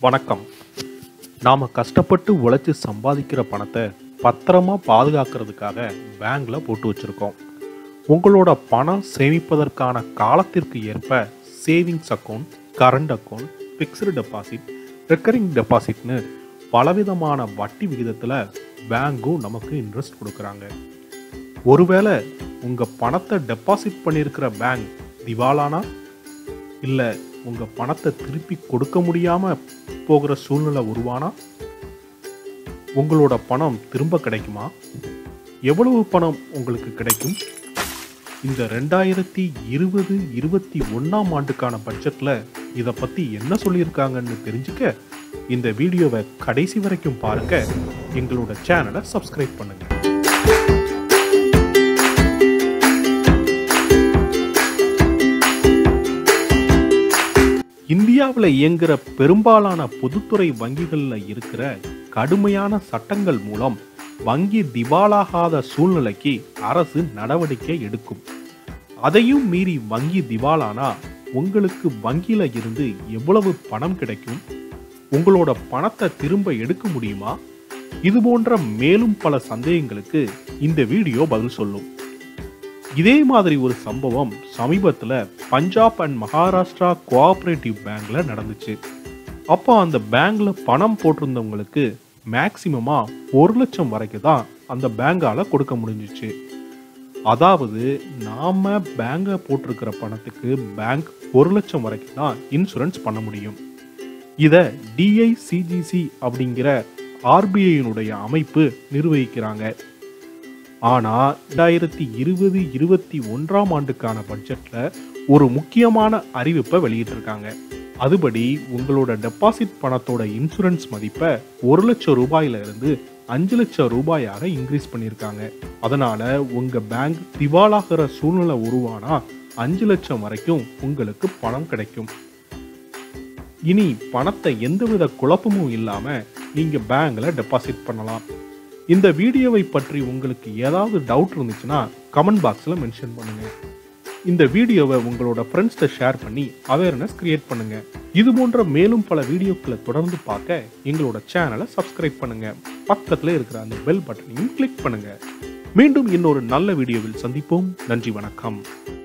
வணக்கம் நாம் கஷ்டப்பட்டு உழைச்சி சம்பாதிக்கிற பணத்தை பத்திரமா பாதுகாக்கிறதுக்காக பேங்க்ல போட்டு வச்சிருக்கோம் உங்களோட பணம் சேமிப்பதற்கான காலத்திற்கு ஏற்ப savings account current account fixed deposit recurring டெபாசிட்னு பலவிதமான வட்டி விகிதத்தில் பேங்க்கும் நமக்கு இன்ட்ரெஸ்ட் கொடுக்குறாங்க ஒருவேளை உங்கள் பணத்தை டெபாசிட் பண்ணியிருக்கிற பேங்க் திவாலானா இல்லை உங்கள் பணத்தை திருப்பி கொடுக்க முடியாமல் போகிற சூழ்நிலை உருவானா உங்களோட பணம் திரும்ப கிடைக்குமா எவ்வளவு பணம் உங்களுக்கு கிடைக்கும் இந்த ரெண்டாயிரத்தி இருபது இருபத்தி ஒன்றாம் ஆண்டுக்கான பட்ஜெட்டில் இதை பற்றி என்ன சொல்லியிருக்காங்கன்னு தெரிஞ்சுக்க இந்த வீடியோவை கடைசி வரைக்கும் பாருங்க எங்களோட சேனலை சப்ஸ்கிரைப் பண்ணுங்க இந்தியாவில் இயங்குகிற பெரும்பாலான பொதுத்துறை வங்கிகளில் இருக்கிற கடுமையான சட்டங்கள் மூலம் வங்கி திவாலாகாத சூழ்நிலைக்கு அரசு நடவடிக்கை எடுக்கும் அதையும் மீறி வங்கி திவாலானா உங்களுக்கு வங்கியில இருந்து எவ்வளவு பணம் கிடைக்கும் உங்களோட பணத்தை திரும்ப எடுக்க முடியுமா இது போன்ற மேலும் பல சந்தேகங்களுக்கு இந்த வீடியோ பதில் சொல்லும் இதே மாதிரி ஒரு சம்பவம் சமீபத்தில் பஞ்சாப் அண்ட் மகாராஷ்டிரா கோஆபரேட்டிவ் பேங்க்ல நடந்துச்சு அப்போ அந்த பேங்க்ல பணம் போட்டிருந்தவங்களுக்கு மேக்சிமமா ஒரு லட்சம் வரைக்கும் தான் அந்த பேங்கால கொடுக்க முடிஞ்சிச்சு அதாவது நாம பேங்க போட்டிருக்கிற பணத்துக்கு பேங்க் ஒரு லட்சம் வரைக்கும் தான் இன்சூரன்ஸ் பண்ண முடியும் இதை டிஐசிஜிசி அப்படிங்கிற ஆர்பிஐனுடைய அமைப்பு நிர்வகிக்கிறாங்க ஆனா ரெண்டாயிரத்தி இருபது இருபத்தி ஒன்றாம் ஆண்டுக்கான பட்ஜெட்ல ஒரு முக்கியமான அறிவிப்பை வெளியிட்டிருக்காங்க அதுபடி உங்களோட டெபாசிட் பணத்தோட இன்சூரன்ஸ் மதிப்பை ஒரு லட்சம் ரூபாயில இருந்து அஞ்சு லட்சம் ரூபாயாக இன்க்ரீஸ் பண்ணியிருக்காங்க அதனால உங்க பேங்க் திவாலாகிற சூழ்நிலை உருவானா அஞ்சு லட்சம் வரைக்கும் உங்களுக்கு பணம் கிடைக்கும் இனி பணத்தை எந்தவித குழப்பமும் இல்லாம நீங்க பேங்க்ல டெபாசிட் பண்ணலாம் இந்த வீடியோவை பற்றி உங்களுக்கு ஏதாவது டவுட் இருந்துச்சுன்னா கமெண்ட் பாக்ஸில் மென்ஷன் பண்ணுங்க இந்த வீடியோவை உங்களோட ஃப்ரெண்ட்ஸ்கிட்ட ஷேர் பண்ணி அவேர்னஸ் கிரியேட் பண்ணுங்க இது போன்ற மேலும் பல வீடியோக்களை தொடர்ந்து பார்க்க எங்களோட சேனலை சப்ஸ்கிரைப் பண்ணுங்க பக்கத்தில் இருக்கிற அந்த பெல் பட்டனையும் கிளிக் பண்ணுங்க மீண்டும் இன்னொரு நல்ல வீடியோவில் சந்திப்போம் நன்றி வணக்கம்